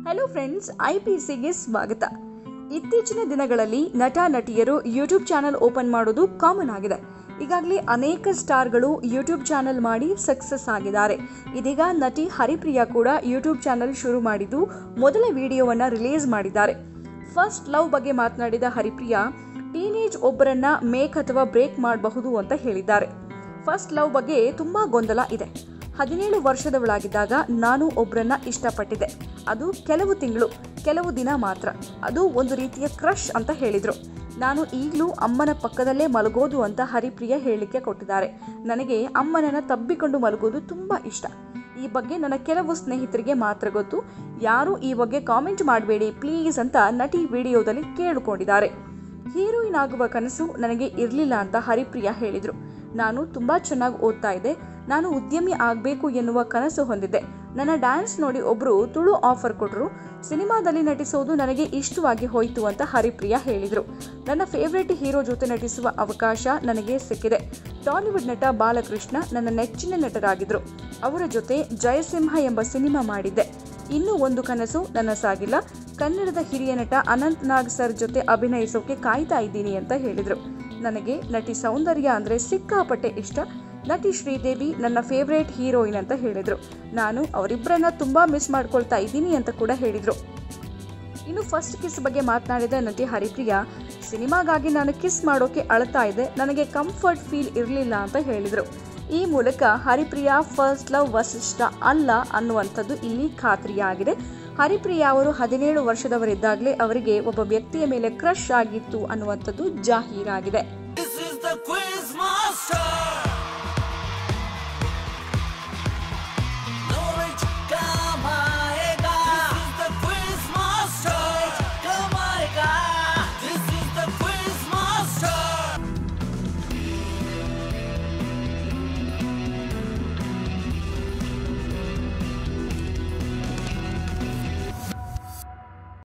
hello friends I P ಸಿಗೆ ಸ್ವಾಗತ ಇತ್ತೀಚಿನ ದಿನಗಳಲ್ಲಿ ನಟ ನಟಿಯರು ಯೂಟ್ಯೂಬ್ ಚಾನಲ್ ಓಪನ್ ಮಾಡೋದು ಕಾಮನ್ ಆಗಿದೆ ಈಗಾಗಲೇ ಅನೇಕ ಸ್ಟಾರ್ಗಳು ಯೂಟ್ಯೂಬ್ ಚಾನಲ್ ಮಾಡಿ ಸಕ್ಸಸ್ ಆಗಿದ್ದಾರೆ ಇದೀಗ ನಟಿ ಹರಿಪ್ರಿಯಾ ಕೂಡ ಯೂಟ್ಯೂಬ್ ಚಾನಲ್ ಶುರು ಮಾಡಿದ್ದು ಮೊದಲ ವಿಡಿಯೋವನ್ನು ರಿಲೀಸ್ ಮಾಡಿದ್ದಾರೆ ಫಸ್ಟ್ ಲವ್ ಬಗ್ಗೆ ಮಾತನಾಡಿದ ಹರಿಪ್ರಿಯಾ ಟೀನೇಜ್ ಒಬ್ಬರನ್ನ ಮೇಕ್ ಅಥವಾ ಬ್ರೇಕ್ ಮಾಡಬಹುದು ಅಂತ ಹೇಳಿದ್ದಾರೆ ಫಸ್ಟ್ ಲವ್ ಬಗ್ಗೆ ತುಂಬಾ ಗೊಂದಲ ಇದೆ ಹದಿನೇಳು ವರ್ಷದವಳಾಗಿದ್ದಾಗ ನಾನು ಒಬ್ಬರನ್ನ ಇಷ್ಟಪಟ್ಟಿದ್ದೆ ಅದು ಕೆಲವು ತಿಂಗಳು ಕೆಲವು ದಿನ ಮಾತ್ರ ಅದು ಒಂದು ರೀತಿಯ ಕ್ರಶ್ ಅಂತ ಹೇಳಿದರು ನಾನು ಈಗಲೂ ಅಮ್ಮನ ಪಕ್ಕದಲ್ಲೇ ಮಲಗೋದು ಅಂತ ಹರಿಪ್ರಿಯ ಹೇಳಿಕೆ ಕೊಟ್ಟಿದ್ದಾರೆ ನನಗೆ ಅಮ್ಮನನ್ನ ತಬ್ಬಿಕೊಂಡು ಮಲಗೋದು ತುಂಬ ಇಷ್ಟ ಈ ಬಗ್ಗೆ ನನ್ನ ಕೆಲವು ಸ್ನೇಹಿತರಿಗೆ ಮಾತ್ರ ಗೊತ್ತು ಯಾರು ಈ ಬಗ್ಗೆ ಕಾಮೆಂಟ್ ಮಾಡಬೇಡಿ ಪ್ಲೀಸ್ ಅಂತ ನಟಿ ವಿಡಿಯೋದಲ್ಲಿ ಕೇಳಿಕೊಂಡಿದ್ದಾರೆ ಹೀರೋಯಿನ್ ಆಗುವ ಕನಸು ನನಗೆ ಇರಲಿಲ್ಲ ಅಂತ ಹರಿಪ್ರಿಯ ಹೇಳಿದರು ನಾನು ತುಂಬ ಚೆನ್ನಾಗಿ ಓದ್ತಾ ಇದ್ದೆ ನಾನು ಉದ್ಯಮಿ ಆಗಬೇಕು ಎನ್ನುವ ಕನಸು ಹೊಂದಿದ್ದೆ ನನ್ನ ಡ್ಯಾನ್ಸ್ ನೋಡಿ ಒಬ್ಬರು ತುಳು ಆಫರ್ ಕೊಟ್ಟರು ಸಿನಿಮಾದಲ್ಲಿ ನಟಿಸೋದು ನನಗೆ ಇಷ್ಟವಾಗಿ ಹೋಯಿತು ಅಂತ ಹರಿಪ್ರಿಯ ಹೇಳಿದರು ನನ್ನ ಫೇವ್ರೆಟ್ ಹೀರೋ ಜೊತೆ ನಟಿಸುವ ಅವಕಾಶ ನನಗೆ ಸಿಕ್ಕಿದೆ ಟಾಲಿವುಡ್ ನಟ ಬಾಲಕೃಷ್ಣ ನನ್ನ ನೆಚ್ಚಿನ ನಟರಾಗಿದ್ದರು ಅವರ ಜೊತೆ ಜಯಸಿಂಹ ಎಂಬ ಸಿನಿಮಾ ಮಾಡಿದ್ದೆ ಇನ್ನೂ ಒಂದು ಕನಸು ನನಸಾಗಿಲ್ಲ ಕನ್ನಡದ ಹಿರಿಯ ನಟ ಅನಂತ್ ನಾಗ್ ಸರ್ ಜೊತೆ ಅಭಿನಯಿಸೋಕೆ ಕಾಯ್ತಾ ಇದ್ದೀನಿ ಅಂತ ಹೇಳಿದರು ನನಗೆ ನಟಿ ಸೌಂದರ್ಯ ಅಂದರೆ ಸಿಕ್ಕಾಪಟ್ಟೆ ಇಷ್ಟ ನಟಿ ಶ್ರೀದೇವಿ ನನ್ನ ಫೇವ್ರೇಟ್ ಹೀರೋಯಿನ್ ಅಂತ ಹೇಳಿದರು ನಾನು ಅವರಿಬ್ಬರನ್ನ ತುಂಬ ಮಿಸ್ ಮಾಡ್ಕೊಳ್ತಾ ಇದ್ದೀನಿ ಅಂತ ಕೂಡ ಹೇಳಿದರು ಇನ್ನು ಫಸ್ಟ್ ಕಿಸ್ ಬಗ್ಗೆ ಮಾತನಾಡಿದ ನಟಿ ಹರಿಪ್ರಿಯಾ ಸಿನಿಮಾಗಾಗಿ ನಾನು ಕಿಸ್ ಮಾಡೋಕೆ ಅಳ್ತಾ ಇದ್ದೆ ನನಗೆ ಕಂಫರ್ಟ್ ಫೀಲ್ ಇರಲಿಲ್ಲ ಅಂತ ಹೇಳಿದರು ಈ ಮೂಲಕ ಹರಿಪ್ರಿಯಾ ಫಸ್ಟ್ ಲವ್ ವಸಿಷ್ಠ ಅಲ್ಲ ಅನ್ನುವಂಥದ್ದು ಇಲ್ಲಿ ಖಾತ್ರಿಯಾಗಿದೆ ಹರಿಪ್ರಿಯಾ ಅವರು ಹದಿನೇಳು ವರ್ಷದವರಿದ್ದಾಗಲೇ ಅವರಿಗೆ ಒಬ್ಬ ವ್ಯಕ್ತಿಯ ಮೇಲೆ ಕ್ರಶ್ ಆಗಿತ್ತು ಅನ್ನುವಂಥದ್ದು ಜಾಹೀರಾಗಿದೆ